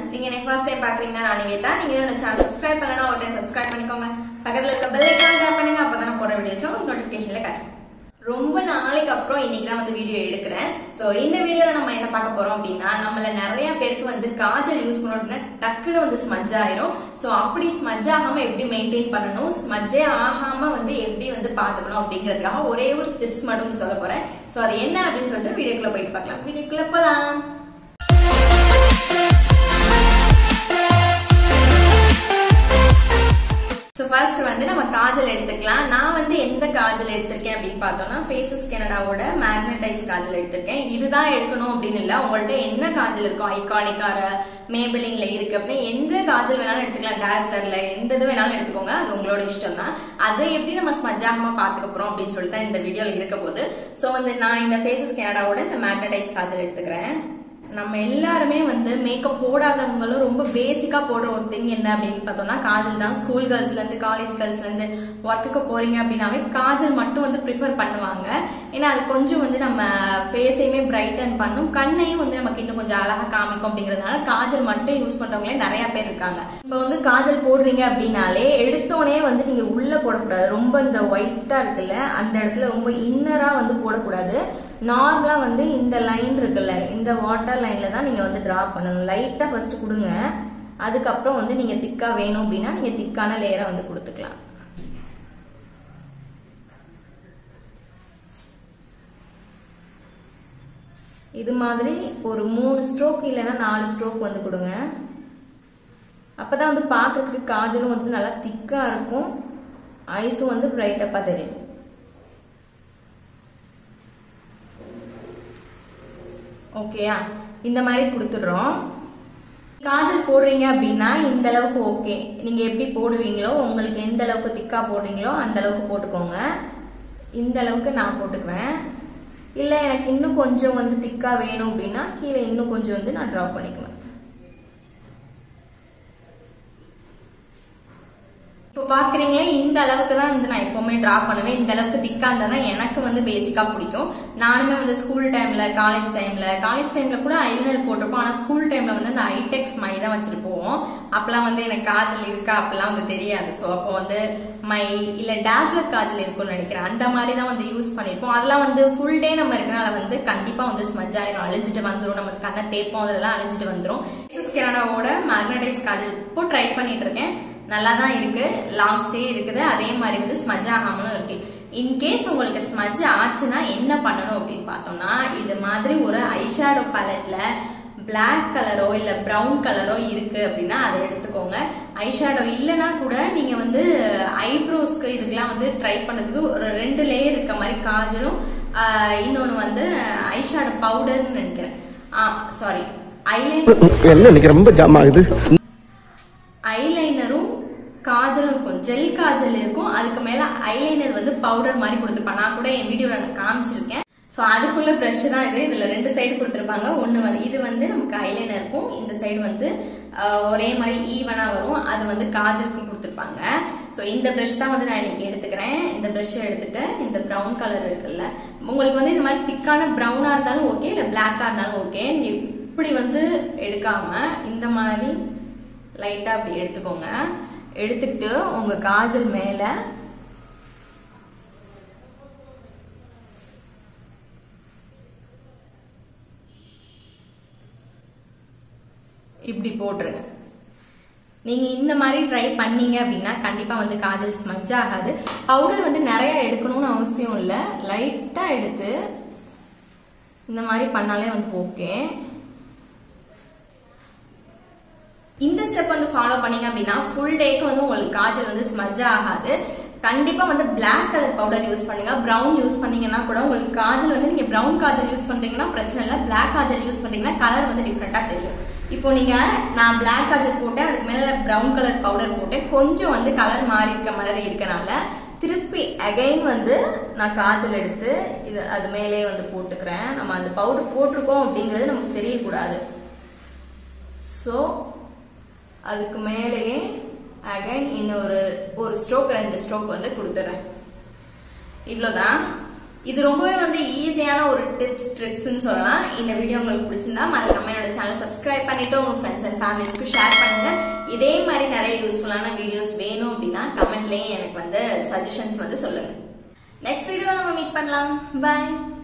நீங்க என்ன first time பாக்குறீங்கன்னா நான் நிவேதா நீங்க என்னோட சேனல் சப்ஸ்கிரைப் பண்ணலாம் ஒரு டைம் சப்ஸ்கிரைப் பண்ணிக்கோங்க பக்கத்துல இருக்க பெல் ஐக்கான் டேப் பண்ணுங்க அப்பதான் நான் போற வீடியோஸ் உங்களுக்கு நோட்டிபிகேஷன்ல காட்டும் ரொம்ப நாளைக்கு அப்புறம் இன்னைக்கு தான் வந்து வீடியோ எடுக்கிறேன் சோ இந்த வீடியோல நம்ம என்ன பார்க்க போறோம் அப்படின்னா நம்மள நிறைய பேருக்கு வந்து காஜல் யூஸ் பண்ணோம் அப்படின்னா டக்குன்னு வந்து ஸ்மஜ் ஆயிரும் சோ அப்படி ஸ்மஜ் ஆகாம எப்படி மெயின்டைன் பண்ணணும் ஸ்மஜ்ஜே ஆகாம வந்து எப்படி வந்து பாத்துக்கணும் அப்படிங்கிறதுக்காக ஒரே ஒரு டிப்ஸ் மட்டும் சொல்ல போறேன் சோ அது என்ன அப்படின்னு சொல்லிட்டு வீடியோக்குள்ள போயிட்டு பார்க்கலாம் வீடியோக்குள்ள போலாம் ஸோ ஃபர்ஸ்ட் வந்து நம்ம காஜல் எடுத்துக்கலாம் நான் வந்து எந்த காஜல் எடுத்திருக்கேன் அப்படின்னு பார்த்தோம்னா ஃபேசஸ் கனடாவோட மேக்னடைஸ் காஜல் எடுத்திருக்கேன் இதுதான் எடுக்கணும் அப்படின்னு இல்லை உங்கள்ட்ட என்ன காஜல் இருக்கும் ஐகானிக்கார மேபிளிங்ல இருக்கு அப்படின்னு எந்த காஜல் வேணாலும் எடுத்துக்கலாம் டாஸ்லர்ல எந்த இது வேணாலும் எடுத்துக்கோங்க அது உங்களோட இஷ்டம் தான் அதை எப்படி நம்ம ஸ்மஜ் ஆகாம பாத்துக்க போறோம் அப்படின்னு சொல்லிட்டு தான் இந்த வீடியோல இருக்க போகுது ஸோ வந்து நான் இந்த ஃபேசஸ் கனடாவோட இந்த மேக்னடைஸ் காஜல் எடுத்துக்கிறேன் நம்ம எல்லாருமே வந்து மேக்கப் போடாதவங்களும் ரொம்ப பேசிக்கா போடுற ஒரு திங் என்ன அப்படின்னு பார்த்தோம்னா காஜல் தான் ஸ்கூல் கேர்ள்ஸ்ல இருந்து காலேஜ் கேர்ள்ஸ்ல இருந்து ஒர்க்குக்கு போறீங்க அப்படின்னாவே காஜல் மட்டும் வந்து ப்ரிஃபர் பண்ணுவாங்க ஏன்னா அது கொஞ்சம் வந்து நம்ம ஃபேஸையுமே பிரைட்டன் பண்ணும் கண்ணையும் வந்து நமக்கு இன்னும் கொஞ்சம் அழகா காமிக்கும் அப்படிங்கறதுனால காஜல் மட்டும் யூஸ் பண்றவங்களே நிறைய பேர் இருக்காங்க இப்போ வந்து காஜல் போடுறீங்க அப்படின்னாலே எடுத்தோடனே வந்து நீங்க உள்ள போடக்கூடாது ரொம்ப இந்த ஒயிட்டா இருக்குல்ல அந்த இடத்துல ரொம்ப இன்னரா வந்து போடக்கூடாது நார்மலா வந்து இந்த லைன் இருக்குல்ல இந்த வாட்டர் லைன்ல தான் நீங்க வந்து டிரா பண்ணணும் லைட்டா ஃபர்ஸ்ட் கொடுங்க அதுக்கப்புறம் வந்து நீங்க திக்கா வேணும் அப்படின்னா நீங்க திக்கான லேயரை வந்து கொடுத்துக்கலாம் இது மாதிரி ஒரு மூணு ஸ்ட்ரோக் இல்லைன்னா நாலு ஸ்ட்ரோக் வந்து கொடுங்க அப்பதான் வந்து பார்க்கறதுக்கு காஜலும் வந்து நல்லா திக்கா இருக்கும் ஐஸும் வந்து பிரைட்டப்பா தெரியும் ஓகேயா இந்த மாதிரி கொடுத்துடுறோம் காஜல் போடுறீங்க அப்படின்னா இந்த அளவுக்கு ஓகே நீங்க எப்படி போடுவீங்களோ உங்களுக்கு எந்த அளவுக்கு திக்கா போடுறீங்களோ அந்த அளவுக்கு போட்டுக்கோங்க இந்த அளவுக்கு நான் போட்டுக்குவேன் இல்ல எனக்கு இன்னும் கொஞ்சம் வந்து திக்கா வேணும் அப்படின்னா கீழே இன்னும் கொஞ்சம் வந்து நான் ட்ராப் பண்ணிக்குவேன் இப்போ பாக்குறீங்களா இந்த அளவுக்கு தான் வந்து நான் எப்பவுமே டிரா பண்ணுவேன் இந்த அளவுக்கு திக்கா இருந்தா தான் எனக்கு வந்து பேசிக்கா பிடிக்கும் நானுமே வந்து ஸ்கூல் டைம்ல காலேஜ் டைம்ல காலேஜ் டைம்ல கூட ஐலைனர் போட்டிருப்போம் ஆனா ஸ்கூல் டைம்ல வந்து அந்த ஐடெக்ஸ் மை தான் வச்சுட்டு போவோம் அப்பெல்லாம் வந்து எனக்கு காஜல் இருக்கா அப்பெல்லாம் வந்து தெரியாது ஸோ அப்போ வந்து மை இல்ல டாஸ்லர் காஜல் இருக்கும்னு நினைக்கிறேன் அந்த மாதிரி தான் வந்து யூஸ் பண்ணிருப்போம் அதெல்லாம் வந்து ஃபுல் டே நம்ம இருக்கனால வந்து கண்டிப்பா வந்து ஸ்மஜ் ஆயிரும் அழிஞ்சிட்டு வந்துரும் நம்ம கண்ணை தேப்போம் அதெல்லாம் அழிஞ்சிட்டு வந்துரும் கனடாவோட மேக்னடைஸ் காஜல் இப்போ ட்ரை பண்ணிட்டு இருக்கேன் நல்லா தான் இருக்கு லாங் ஸ்டே இருக்குது அதே மாதிரி வந்து ஸ்மஜ் ஆகாமலும் இருக்கு இன்கேஸ் உங்களுக்கு ஸ்மஜ் ஆச்சுன்னா என்ன பண்ணணும் அப்படின்னு பார்த்தோம்னா இது மாதிரி ஒரு ஐஷேடோ பேலட்ல பிளாக் கலரோ இல்ல பிரவுன் கலரோ இருக்கு அப்படின்னா அதை எடுத்துக்கோங்க ஐஷேடோ இல்லைன்னா கூட நீங்க வந்து ஐப்ரோஸ்க்கு இதுக்கெல்லாம் வந்து ட்ரை பண்ணதுக்கு ஒரு ரெண்டு லேயர் இருக்க மாதிரி காஜலும் இன்னொன்னு வந்து ஐஷேடோ பவுடர்னு நினைக்கிறேன் சாரி ஐலைனர் என்ன இன்னைக்கு ரொம்ப ஜாம் ஆகுது ஐலைனரும் காஜலும் இருக்கும் ஜெல் காஜல் இருக்கும் அதுக்கு மேல ஐலைனர் வந்து பவுடர் மாதிரி கொடுத்துருப்பாங்க நான் கூட என் வீடியோல நான் காமிச்சிருக்கேன் ஸோ அதுக்குள்ள ப்ரஷ் தான் இது இதுல ரெண்டு சைடு கொடுத்துருப்பாங்க ஒன்னு வந்து இது வந்து நமக்கு ஐலைனர் இருக்கும் இந்த சைடு வந்து ஒரே மாதிரி ஈவனா வரும் அது வந்து காஜலுக்கும் கொடுத்துருப்பாங்க ஸோ இந்த ப்ரஷ் தான் வந்து நான் இன்னைக்கு எடுத்துக்கிறேன் இந்த ப்ரஷ் எடுத்துட்டு இந்த ப்ரௌன் கலர் இருக்குல்ல உங்களுக்கு வந்து இந்த மாதிரி திக்கான ப்ரௌனா இருந்தாலும் ஓகே இல்ல பிளாக்கா இருந்தாலும் ஓகே இப்படி வந்து எடுக்காம இந்த மாதிரி லைட்டா அப்படி எடுத்துக்கோங்க எடுத்துக்கிட்டு உங்க காஜல் மேல இப்படி போட்டுருங்க நீங்க இந்த மாதிரி ட்ரை பண்ணீங்க அப்படின்னா கண்டிப்பா வந்து காஜல் ஸ்மஜ் ஆகாது பவுடர் வந்து நிறைய எடுக்கணும்னு அவசியம் இல்ல லைட்டா எடுத்து இந்த மாதிரி பண்ணாலே வந்து ஓகே இந்த ஸ்டெப் வந்து ஃபாலோ பண்ணீங்க அப்படின்னா ஃபுல் டேக்கு வந்து உங்களுக்கு காஜல் வந்து ஸ்மஜ் ஆகாது கண்டிப்பா வந்து பிளாக் கலர் பவுடர் யூஸ் பண்ணுங்க பிரவுன் யூஸ் பண்ணீங்கன்னா கூட உங்களுக்கு காஜல் வந்து நீங்க பிரவுன் காஜல் யூஸ் பண்றீங்கன்னா பிரச்சனை இல்லை பிளாக் காஜல் யூஸ் பண்றீங்கன்னா கலர் வந்து டிஃப்ரெண்டா தெரியும் இப்போ நீங்க நான் பிளாக் காஜல் போட்டேன் அதுக்கு மேல பிரவுன் கலர் பவுடர் போட்டேன் கொஞ்சம் வந்து கலர் மாறி இருக்க மாதிரி இருக்கனால திருப்பி அகைன் வந்து நான் காஜல் எடுத்து இது அது மேலே வந்து போட்டுக்கிறேன் நம்ம அந்த பவுடர் போட்டிருக்கோம் அப்படிங்கிறது நமக்கு தெரியக்கூடாது ஸோ அதுக்கு மேலேயே அகைன் இன்னொரு ஒரு ஸ்ட்ரோக் ரெண்டு ஸ்ட்ரோக் வந்து கொடுத்துறேன் இவ்வளோதான் இது ரொம்பவே வந்து ஈஸியான ஒரு டிப்ஸ் ட்ரிக்ஸ்னு சொல்லலாம் இந்த வீடியோ உங்களுக்கு பிடிச்சிருந்தா மறக்காம என்னோட சேனல் சப்ஸ்கிரைப் பண்ணிட்டு உங்க ஃப்ரெண்ட்ஸ் அண்ட் ஃபேமிலிஸ்க்கு ஷேர் பண்ணுங்க இதே மாதிரி நிறைய யூஸ்ஃபுல்லான வீடியோஸ் வேணும் அப்படின்னா கமெண்ட்லயும் எனக்கு வந்து சஜஷன்ஸ் வந்து சொல்லுங்க நெக்ஸ்ட் வீடியோல நம்ம மீட் பண்ணலாம் பாய்